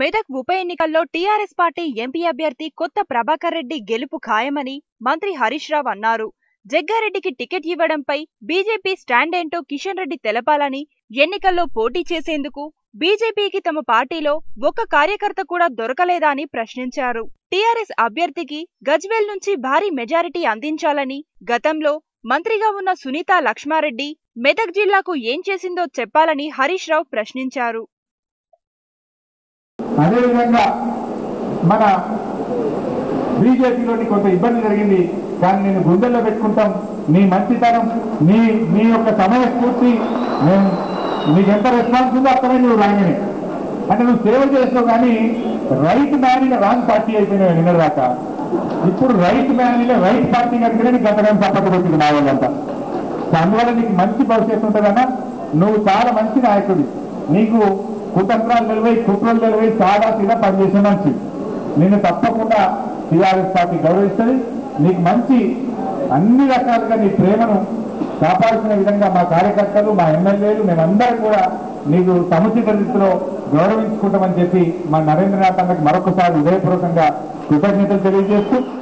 మెదక్ ఉప ఎన్నికల్లో TRS party MP అభ్యర్థి కొత్త ప్రభాకర్ రెడ్డి గెలుపు ఖాయమని మంత్రి హరీష్ రావు అన్నారు జగ్గారెడ్డికి టికెట్ ఇవ్వడంపై బీజేపీ స్టాండ్ ఏంటో కిషన్ రెడ్డి తెలపాలని ఎన్నికల్లో పోటీ చేసేందుకు బీజేపీకి తమ పార్టీలో ఒక్క కార్యకర్త కూడా దొరకలేదా అని ప్రశ్నించారు టీఆర్ఎస్ అభ్యర్థికి గజ్వేల్ నుంచి భారీ మెజారిటీ అందించాలని గతంలో మంత్రిగా ఉన్న సునీత లక్ష్మారెడ్డి మెదక్ జిల్లాకు ఏం చేసిందో చెప్పాలని హరీష్ రావు ప్రశ్నించారు అదేవిధంగా మన బీజేపీలోని కొంత ఇబ్బంది జరిగింది కానీ నేను గుండెల్లో పెట్టుకుంటాం నీ మంచితనం నీ నీ యొక్క సమయస్ఫూర్తి నేను నీకు ఎంత రెస్పాన్స్ ఉందో అక్కడే నువ్వు రాగానే అంటే నువ్వు సేవ చేస్తావు కానీ right man in wrong party అయిపోయినావు నిన్నదాకా ఇప్పుడు right man in right party కనుకనే నీకు అంతగా సపోర్ట్ కొట్టింది నా వాళ్ళంతా సో అందువల్ల నీకు మంచి భవిష్యత్తు ఉంటుందన్నా నువ్వు చాలా మంచి నాయకుడి నీకు కుతంత్రాలు నిలవై కుట్రలు నిలవై చాలా తీరా పనిచేసే మనిషి నిన్ను తప్పకుండా టీఆర్ఎస్ పార్టీ గౌరవిస్తుంది నీకు మంచి అన్ని రకాలుగా నీ ప్రేమను కాపాడుకునే విధంగా మా కార్యకర్తలు మా ఎమ్మెల్యేలు మేమందరం కూడా నీకు సముచిత రీతిలో గౌరవించుకుంటామని చెప్పి మా నరేంద్రనాథ్ అన్నకి మరొకసారి హృదయపూర్వకంగా కృతజ్ఞతలు తెలియజేస్తూ